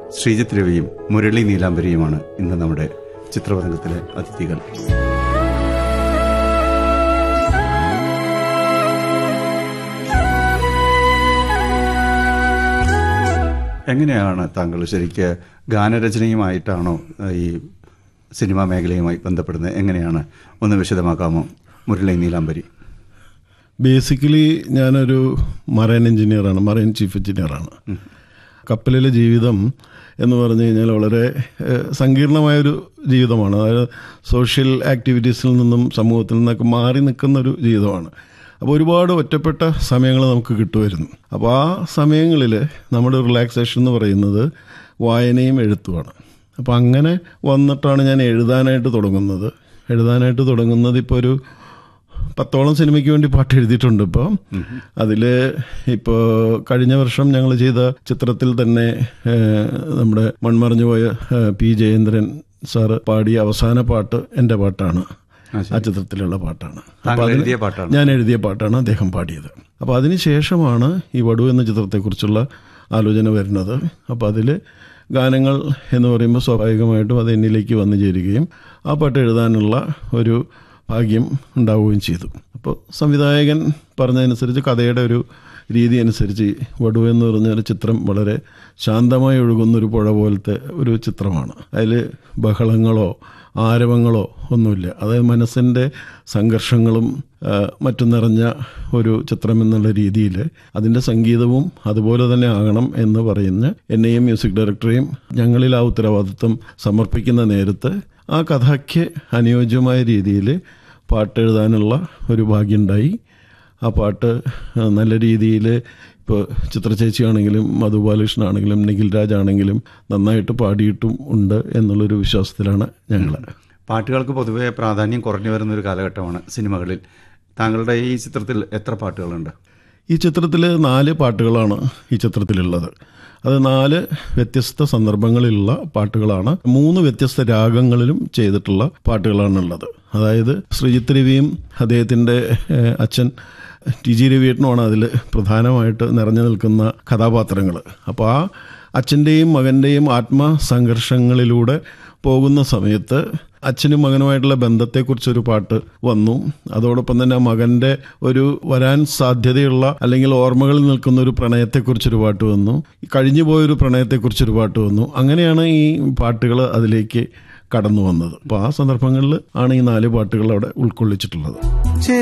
ശ്രീജിത്ത് രവിയും മുരളി നീലാംബരിയുമാണ് ഇന്ന് നമ്മുടെ ചിത്രപതംഗത്തിലെ അതിഥികൾ എങ്ങനെയാണ് താങ്കൾ ശരിക്ക് ഗാനരചനയുമായിട്ടാണോ ഏഹ്, ഈ സിനിമാ മേഖലയുമായി ബന്ധപ്പെടുന്നത് എങ്ങനെയാണ് ഒന്ന് വിശദമാക്കാമോ മുരളി നീലാംബരി ബേസിക്കലി ഞാനൊരു മറൈൻ എഞ്ചിനീയറാണ് മറൈൻ ചീഫ് എഞ്ചിനീയറാണ് കപ്പലിലെ ജീവിതം എന്ന് പറഞ്ഞു കഴിഞ്ഞാൽ വളരെ ഏഹ്, സങ്കീർണമായൊരു ജീവിതമാണ് അതായത് സോഷ്യൽ ആക്ടിവിറ്റീസിൽ നിന്നും സമൂഹത്തിൽ നിന്നൊക്കെ മാറി നിൽക്കുന്ന ഒരു ജീവിതമാണ് അപ്പോൾ ഒരുപാട് ഒറ്റപ്പെട്ട സമയങ്ങൾ നമുക്ക് കിട്ടുമായിരുന്നു അപ്പോൾ ആ സമയങ്ങളിൽ നമ്മുടെ റിലാക്സേഷൻ എന്ന് പറയുന്നത് വായനയും എഴുത്തുമാണ് അപ്പോൾ അങ്ങനെ വന്നിട്ടാണ് ഞാൻ എഴുതാനായിട്ട് തുടങ്ങുന്നത് എഴുതാനായിട്ട് തുടങ്ങുന്നത് ഇപ്പോൾ ഒരു പത്തോളം സിനിമയ്ക്ക് വേണ്ടി പാട്ട് എഴുതിയിട്ടുണ്ട് ഇപ്പോൾ അതിൽ ഇപ്പോൾ കഴിഞ്ഞ വർഷം ഞങ്ങൾ ചെയ്ത ചിത്രത്തിൽ തന്നെ ഏഹ്, നമ്മുടെ മൺമറഞ്ഞു പോയ ഏഹ്, പി ജയേന്ദ്രൻ സാറ് പാടിയ അവസാന പാട്ട് എൻ്റെ പാട്ടാണ് ആ, ശരി. ആ ചിത്രത്തിലുള്ള പാട്ടാണ് താങ്കൾ അപ്പോൾ അതിന് എഴുതിയ പാട്ടാണ് ഞാൻ എഴുതിയ പാട്ടാണ് അദ്ദേഹം പാടിയത് അപ്പോൾ അതിന് ശേഷമാണ് ഈ വടു എന്ന ചിത്രത്തെക്കുറിച്ചുള്ള ആലോചന വരുന്നത് അപ്പോൾ അതിൽ ഗാനങ്ങൾ എന്ന് പറയുമ്പോൾ സ്വാഭാവികമായിട്ടും അത് എന്നിലേക്ക് വന്നു ചേരുകയും ആ പാട്ട് എഴുതാനുള്ള ഒരു ഭാഗ്യം ഉണ്ടാവുകയും ചെയ്തു അപ്പോൾ സംവിധായകൻ പറഞ്ഞതനുസരിച്ച് കഥയുടെ ഒരു രീതി അനുസരിച്ച് ഈ വടു എന്ന് പറഞ്ഞ ഒരു ചിത്രം വളരെ ശാന്തമായി ഒഴുകുന്ന ഒരു പുഴ പോലത്തെ ഒരു ചിത്രമാണ് അതിൽ ബഹളങ്ങളോ ആരവങ്ങളോ ഒന്നുമില്ല അതായത് മനസ്സിൻ്റെ സംഘർഷങ്ങളും ആ, മറ്റും നിറഞ്ഞ ഒരു ചിത്രം എന്നുള്ള രീതിയിൽ അതിൻ്റെ സംഗീതവും അതുപോലെ തന്നെ ആകണം എന്ന് പറയുന്ന എന്നെയും മ്യൂസിക് ഡയറക്ടറെയും ഞങ്ങളിൽ ആ ഉത്തരവാദിത്വം സമർപ്പിക്കുന്ന നേരത്ത് ആ കഥയ്ക്ക് അനുയോജ്യമായ രീതിയിൽ പാട്ടെഴുതാനുള്ള ഒരു ഭാഗ്യമുണ്ടായി ആ പാട്ട് ആ, നല്ല രീതിയിൽ ഇപ്പോൾ ചിത്രചേച്ചിയാണെങ്കിലും മധുബാലകൃഷ്ണനാണെങ്കിലും നിഖിൽ രാജ് ആണെങ്കിലും നന്നായിട്ട് പാടിയിട്ടും ഉണ്ട് എന്നുള്ളൊരു വിശ്വാസത്തിലാണ് ഞങ്ങൾ പാട്ടുകൾക്ക് പൊതുവെ പ്രാധാന്യം കുറഞ്ഞു വരുന്ന ഒരു കാലഘട്ടമാണ് സിനിമകളിൽ താങ്കളുടെ ഈ ചിത്രത്തിൽ എത്ര പാട്ടുകളുണ്ട് ഈ ചിത്രത്തിൽ നാല് പാട്ടുകളാണ് ഈ ചിത്രത്തിലുള്ളത് അത് നാല് വ്യത്യസ്ത സന്ദർഭങ്ങളിലുള്ള പാട്ടുകളാണ് മൂന്ന് വ്യത്യസ്ത രാഗങ്ങളിലും ചെയ്തിട്ടുള്ള പാട്ടുകളാണുള്ളത് അതായത് ശ്രീജിത്ത് രവിയും അദ്ദേഹത്തിൻ്റെ ഏഹ്, അച്ഛൻ ടി ജി രവിയേട്ടനുമാണ് അതിൽ പ്രധാനമായിട്ട് നിറഞ്ഞു നിൽക്കുന്ന കഥാപാത്രങ്ങൾ അപ്പോൾ ആ അച്ഛൻ്റെയും മകൻ്റെയും ആത്മസംഘർഷങ്ങളിലൂടെ പോകുന്ന സമയത്ത് അച്ഛനും മകനുമായിട്ടുള്ള ബന്ധത്തെക്കുറിച്ചൊരു പാട്ട് വന്നു അതോടൊപ്പം തന്നെ ആ മകൻ്റെ ഒരു വരാൻ സാധ്യതയുള്ള അല്ലെങ്കിൽ ഓർമ്മകളിൽ നിൽക്കുന്ന ഒരു പ്രണയത്തെക്കുറിച്ചൊരു പാട്ട് വന്നു കഴിഞ്ഞു പോയൊരു പ്രണയത്തെക്കുറിച്ചൊരു പാട്ട് വന്നു അങ്ങനെയാണ് ഈ പാട്ടുകൾ അതിലേക്ക് കടന്നു വന്നത് അപ്പോൾ ആ സന്ദർഭങ്ങളിൽ ആണ് ഈ നാല് പാട്ടുകൾ അവിടെ ഉൾക്കൊള്ളിച്ചിട്ടുള്ളത്